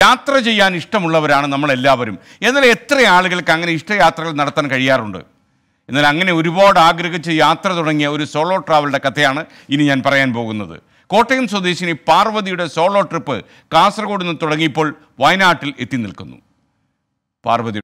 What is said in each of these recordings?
യാത്ര ചെയ്യാൻ ഇഷ്ടമുള്ളവരാണ് നമ്മളെല്ലാവരും എന്നാൽ എത്ര ആളുകൾക്ക് അങ്ങനെ ഇഷ്ടയാത്രകൾ നടത്താൻ കഴിയാറുണ്ട് എന്നാൽ അങ്ങനെ ഒരുപാട് ആഗ്രഹിച്ച് യാത്ര തുടങ്ങിയ ഒരു സോളോ ട്രാവലിൻ്റെ കഥയാണ് ഇനി ഞാൻ പറയാൻ പോകുന്നത് കോട്ടയം സ്വദേശിനി പാർവതിയുടെ സോളോ ട്രിപ്പ് കാസർഗോഡ് നിന്ന് തുടങ്ങിയപ്പോൾ വയനാട്ടിൽ എത്തി നിൽക്കുന്നു പാർവതി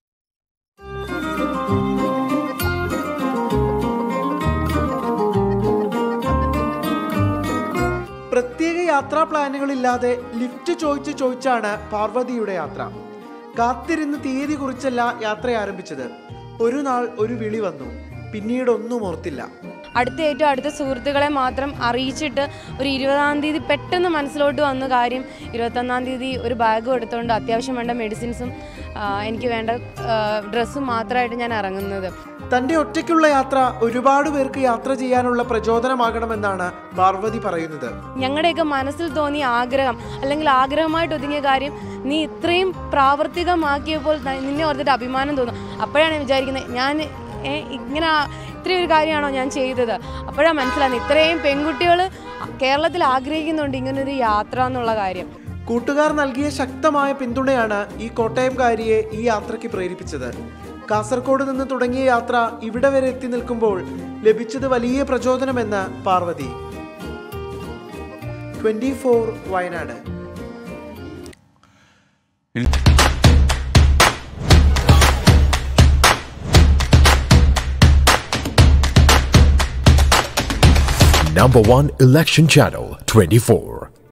പ്രത്യേക യാത്രാ പ്ലാനുകളില്ലാതെ ലിഫ്റ്റ് ചോദിച്ച് ചോദിച്ചാണ് പാർവതിയുടെ യാത്ര കാത്തിരുന്ന് തീയതി കുറിച്ചല്ല യാത്ര ആരംഭിച്ചത് ഒരു നാൾ ഒരു വിളി വന്നു പിന്നീട് ഒന്നും ഓർത്തില്ല അടുത്ത ഏറ്റവും അടുത്ത സുഹൃത്തുക്കളെ മാത്രം അറിയിച്ചിട്ട് ഒരു ഇരുപതാം തീയതി പെട്ടെന്ന് മനസ്സിലോട്ട് വന്ന കാര്യം ഇരുപത്തൊന്നാം തീയതി ഒരു ബാഗും എടുത്തുകൊണ്ട് അത്യാവശ്യം വേണ്ട മെഡിസിൻസും ആ, എനിക്ക് വേണ്ട ഡ്രസ്സും മാത്രമായിട്ട് ഞാൻ ഇറങ്ങുന്നത് തന്റെ ഒറ്റയ്ക്കുള്ള യാത്ര ഒരുപാട് പേർക്ക് യാത്ര ചെയ്യാനുള്ള പ്രചോദനമാകണമെന്നാണ് പാർവതി പറയുന്നത് ഞങ്ങളുടെയൊക്കെ മനസ്സിൽ തോന്നിയ ആഗ്രഹം അല്ലെങ്കിൽ ആഗ്രഹമായിട്ട് ഒതുങ്ങിയ കാര്യം നീ ഇത്രയും പ്രാവർത്തികമാക്കിയപ്പോൾ ത- നിന്നെ ഓർത്തിട്ട് അഭിമാനം തോന്നും അപ്പോഴാണ് ഞാൻ വിചാരിക്കുന്നത് ഞാൻ ഏ, ഇങ്ങനെ ആ- ഇത്രയും ഒരു കാര്യമാണോ ഞാൻ ചെയ്തത് അപ്പോഴാണ് മനസ്സിലാകുന്നത് ഇത്രയും പെൺകുട്ടികൾ കേരളത്തിൽ ആഗ്രഹിക്കുന്നുണ്ട് ഇങ്ങനൊരു യാത്ര എന്നുള്ള കാര്യം കൂട്ടുകാർ നൽകിയ ശക്തമായ പിന്തുണയാണ് ഈ കോട്ടയംകാരിയെ ഈ യാത്രയ്ക്ക് പ്രേരിപ്പിച്ചത് കാസർഗോഡ് നിന്ന് തുടങ്ങിയ യാത്ര ഇവിടെ വരെ എത്തി നിൽക്കുമ്പോൾ ലഭിച്ചത് വലിയ പ്രചോദനമെന്ന് Parvathy twenty four Wayanad Number one election channel 24.